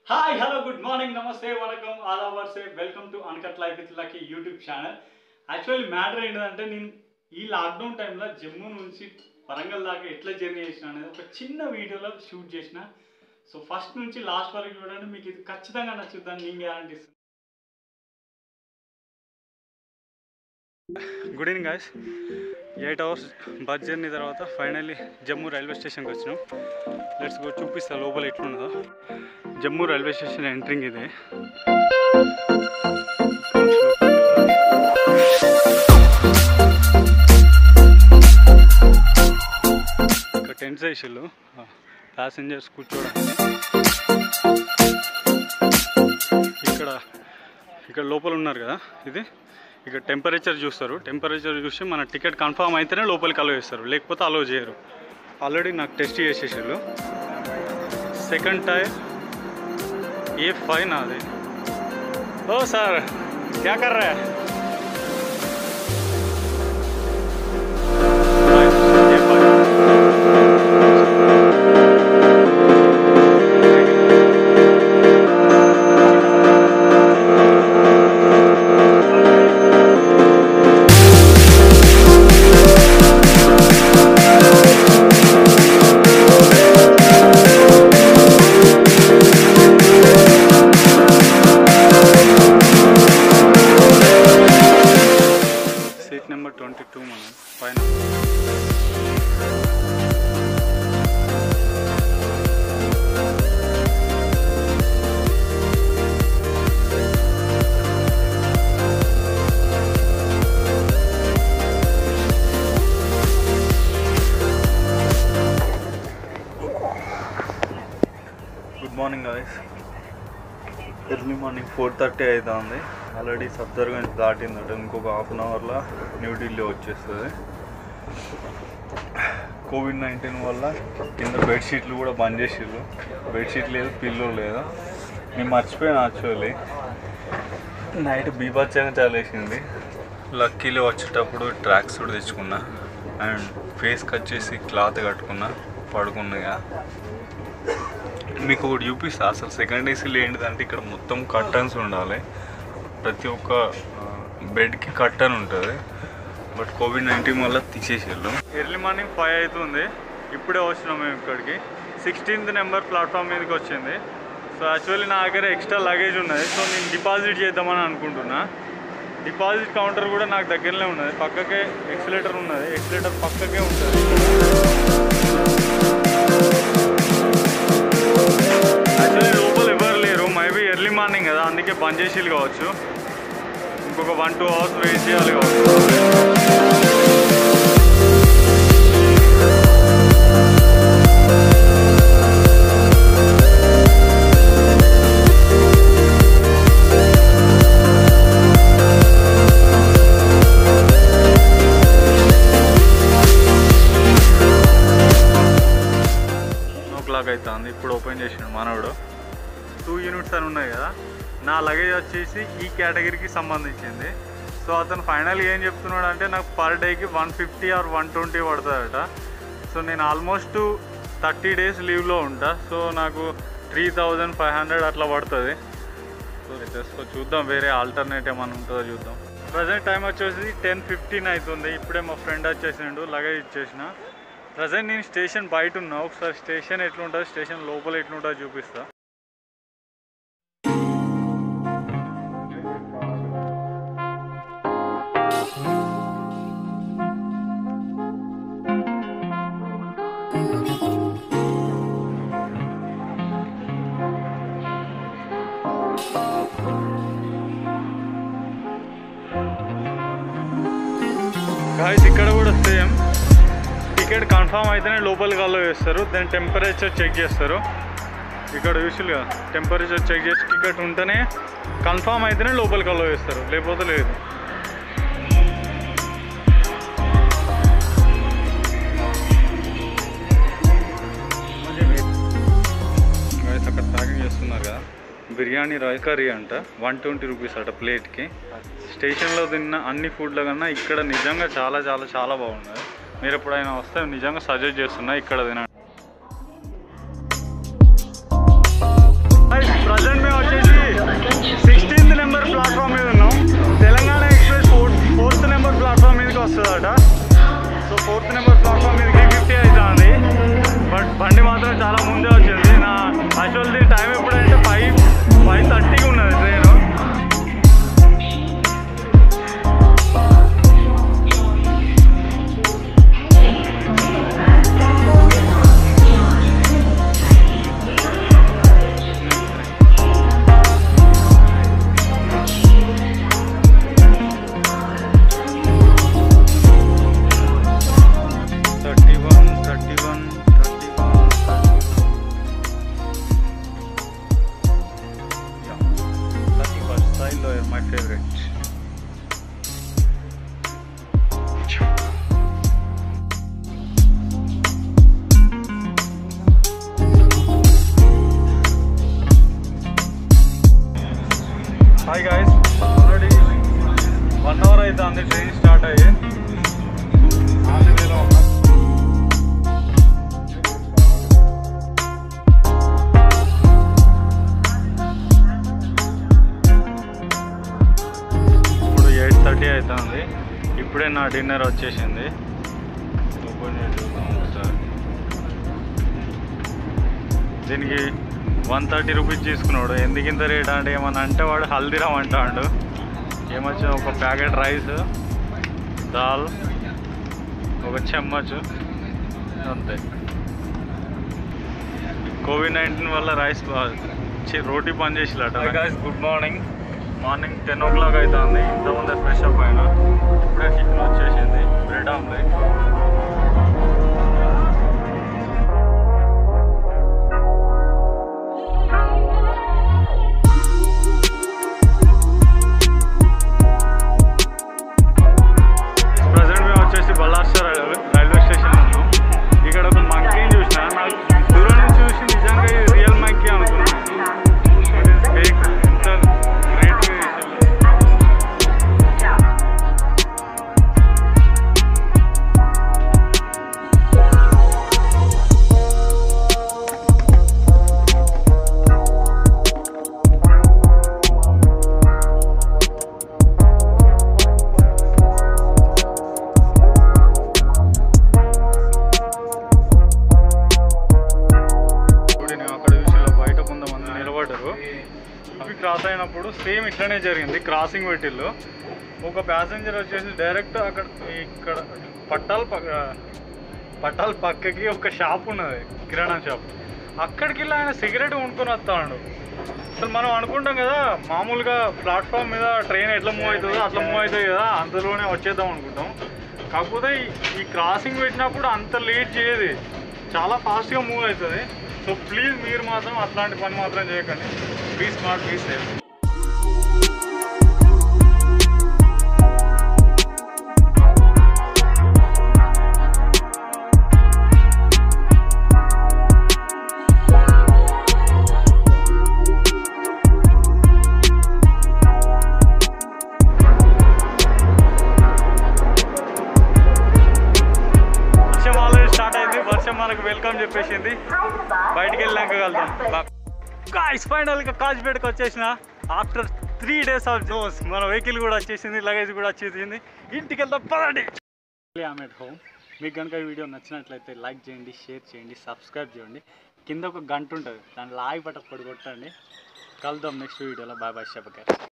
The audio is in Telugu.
హాయ్ హలో గుడ్ మార్నింగ్ నమస్తే వనకం ఆదాబర్ సే welcome to uncut life with Lucky YouTube channel actually matter ఏంటంటే నేను ఈ లాక్డౌన్ టైంలో జమ్మూ నుంచి వరంగల్ దాకా ఎట్లా జర్నీ చేసిన అనేది ఒక చిన్న వీడియోలో షూట్ చేసిన సో ఫస్ట్ నుంచి లాస్ట్ వరకు చూడండి మీకు ఇది ఖచ్చితంగా నచ్చుద్దని నేను గ్యారంటీ ఇస్తాను good evening guys eight hours bus journey తర్వాత ఫైనల్లీ జమ్మూ రైల్వే స్టేషన్కి వచ్చినాం లెట్స్ గో చూపిస్తా లోపల ఎట్లున్నదో జమ్మూ రైల్వే స్టేషన్ ఎంట్రింగ్ ఇది ఇక్కడ టెంట్స్ వేసిళ్ళు ప్యాసింజర్స్ కూర్చోవడానికి ఇక్కడ ఇక్కడ లోపల ఉన్నారు కదా ఇది ఇక్కడ టెంపరేచర్ చూస్తారు టెంపరేచర్ చూసి మన టికెట్ కన్ఫర్మ్ అయితేనే లోపలికి అలో చేస్తారు లేకపోతే అలో చేయరు ఆల్రెడీ నాకు టెస్ట్ చేసేసారు సెకండ్ టైర్ ఏ ఫైవ్ నాది ఓ సార్ क्या कर रहा है ये five. Seat number twenty two మనం పైన good morning guys early morning four thirty అవుతుంది ఆల్రెడీ సబ్జర్గెన్స్ దాటిందట ఇంకొక హాఫ్ అన్ అవర్లో న్యూఢిల్లీ వచ్చేస్తుంది కోవిడ్ నైన్టీన్ వల్ల కింద బెడ్షీట్లు కూడా బంద్ చేసిర్రు బెడ్షీట్ లేదు పిల్లో లేదు నేను మర్చిపోయాను యాక్చువల్లీ నైట్ బీభత్సంగా చలేసింది లక్కీలో వచ్చేటప్పుడు ట్రాక్ సూట్ తెచ్చుకున్నా అండ్ ఫేస్కి వచ్చేసి క్లాత్ కట్టుకున్నా పడుకున్నాగా మీకు ఒకటి చూపిస్తా అసలు సెకండ్ ఏసీలో ఏంటిదంటే ఇక్కడ మొత్తం కర్టన్స్ ఉండాలి ప్రతి ఒక్క బెడ్కి కర్టన్ ఉంటుంది బట్ కోవిడ్ నైన్టీన్ వల్ల తీసేసారు ఎర్లీ మార్నింగ్ ఫైవ్ అవుతుంది ఇప్పుడే వచ్చినాం మేము ఇక్కడికి సిక్స్టీన్త్ నెంబర్ ప్లాట్ఫామ్ మీదకి వచ్చింది సో యాక్చువల్లీ నా దగ్గర ఎక్స్ట్రా లగేజ్ ఉన్నది సో నేను డిపాజిట్ చేద్దామని అనుకుంటున్నా డిపాజిట్ కౌంటర్ కూడా నాకు దగ్గరనే ఉన్నది పక్కకే ఎక్సిలేటర్ ఉన్నది ఎక్సిలేటర్ పక్కకే ఉంటుంది యాక్చువల్లీ లోపల ఎవరు లేరు మేబీ ఎర్లీ మార్నింగ్ కదా అందుకే బంద్ చేసి కావచ్చు ఇంకొక వన్ టూ అవర్స్ వెయిట్ చేయాలి కావచ్చు ఓ క్లాక్ అవుతుంది ఇప్పుడు ఓపెన్ చేసిండు మనోడు టూ యూనిట్స్ అని ఉన్నాయి కదా నా లగేజ్ వచ్చేసి ఈ కేటగిరీకి సంబంధించింది సో అతను ఫైనల్ ఏం చెప్తున్నాడు అంటే నాకు పర్ డేకి one fifty or one twenty పడుతుందట సో నేను ఆల్మోస్ట్ థర్టీ డేస్ లీవ్లో ఉంటా సో నాకు త్రీ థౌజండ్ ఫైవ్ హండ్రెడ్ అట్లా పడుతుంది సో జస్ట్ చూద్దాం వేరే ఆల్టర్నేట్ ఏమైనా ఉంటుందో చూద్దాం ప్రజెంట్ టైం వచ్చేసి టెన్ ఫిఫ్టీన్ అవుతుంది ఇప్పుడే మా ఫ్రెండ్ వచ్చేసిండు లగేజ్ ఇచ్చేసిన ప్రజెంట్ నేను స్టేషన్ బయట ఉన్నా ఒకసారి స్టేషన్ ఎట్లుంటుంది స్టేషన్ లోపల ఎట్లుంటుందో చూపిస్తా గాయస్ ఇక్కడ కూడా సేమ్ టికెట్ కన్ఫర్మ్ అయితేనే లోపలికి అలో చేస్తారు దాని టెంపరేచర్ చెక్ చేస్తారు ఇక్కడ యూజువల్గా టెంపరేచర్ చెక్ చేసి టికెట్ ఉంటేనే కన్ఫర్మ్ అయితేనే లోపలికి అలో చేస్తారు లేకపోతే లేదు Guys, అక్కడ ప్యాకింగ్ చేస్తున్నారు కదా బిర్యానీ రాయ్ కర్రీ అంట వన్ ట్వంటీ రూపీస్ అట ప్లేట్కి స్టేషన్లో తిన్న అన్ని ఫుడ్ల కన్నా ఇక్కడ నిజంగా చాలా చాలా చాలా బాగున్నది మీరు ఎప్పుడైనా వస్తే నిజంగా సజెస్ట్ చేస్తున్నా ఇక్కడ తినండి favourite hi guys already one hour అవుతుంది ట్రైన్ స్టార్ట్ అయ్యి ఆంధ్రవేలో ఉన్నా ఇప్పుడు ఎయిట్ థర్టీ అవుతుంది ఇప్పుడే నా డిన్నర్ వచ్చేసింది ఓపెన్ చేసి చూద్దాం ఒకసారి దీనికి వన్ థర్టీ రూపీస్ తీసుకున్నాడు ఎందుకు ఇంత రేట్ అంటే ఏమన్నా అంటే వాడు హల్దీరామ్ అంటాడు ఏమొచ్చిన ఒక ప్యాకెట్ రైస్ దాల్ ఒక చెమ్మచ్ అంతే కోవిడ్ నైన్టీన్ వల్ల రైస్ రోటీ పని చేసిలట guys good morning morning ten o'clock అవుతుంది ఇంతకుముందే ఫ్రెష్ అప్ అయినా ఇప్పుడే టిఫిన్ వచ్చేసింది బ్రెడ్ ఆమ్లెట్ ప్రజెంట్ మేము వచ్చేసి బల్లార్షా రైల్వే రైల్వే స్టేషన్ ఉన్నాం ఇక్కడ ఒక మంకీని చూసిన నాకు దూరం నుంచి చూసి నిజంగా ఇది రియల్ మంకీ అనుకున్నాను But it's fake. ఎంత గ్రేట్గా చేశారు ఇప్పుడు నేను అక్కడ చూసి ఇలా బయట కొంతమంది నిలబడ్డారు అవి క్రాస్ అయినప్పుడు సేమ్ ఇట్లనే జరిగింది క్రాసింగ్ పెట్టిల్లు ఒక ప్యాసింజర్ వచ్చేసి డైరెక్ట్ అక్కడ ఇక్కడ పట్టాల పక్క పట్టాల పక్కకి ఒక షాప్ ఉన్నది కిరాణా షాప్ అక్కడికి వెళ్ళి ఆయన సిగరెట్ కొనుక్కొని వస్తాడు అసలు మనం అనుకుంటాం కదా మామూలుగా ప్లాట్ఫామ్ మీద ట్రైన్ ఎట్లా మూవ్ అవుతుందో అట్లా మూవ్ అవుతుంది కదా అందులోనే వచ్చేద్దాం అనుకుంటాం కాకపోతే ఈ- ఈ క్రాసింగ్ పెట్టినప్పుడు అంత లేట్ చేయదు చాలా ఫాస్ట్గా మూవ్ అవుతుంది సో ప్లీజ్ మీరు మాత్రం అట్లాంటి పని మాత్రం చేయకండి ప్లీజ్ స్మార్ట్ ప్లీజ్ సేఫ్ వర్షం ఆల్రెడీ స్టార్ట్ అయింది వర్షం మనకు వెల్కమ్ చెప్పేసింది బయటికి వెళ్ళాక కలుద్దాం గాయస్ ఫైనల్గా కాజ్పేటకి వచ్చేసిన ఆఫ్టర్ త్రీ డేస్ ఆఫ్ జోస్ మన వెహికల్ కూడా వచ్చేసింది లగేజ్ కూడా వచ్చేసింది ఇంటికి వెళ్దాం పదండి ఐమ్ ఎట్ హోమ్ మీకు కనుక ఈ వీడియో నచ్చినట్లయితే లైక్ చేయండి షేర్ చేయండి సబ్స్క్రైబ్ చేయండి కింద ఒక గంట ఉంటుంది దాని లాగి పట్ట కొట్టండి కలుద్దాం నెక్స్ట్ వీడియోలో బాయ్ బాయ్ చెప్పగారు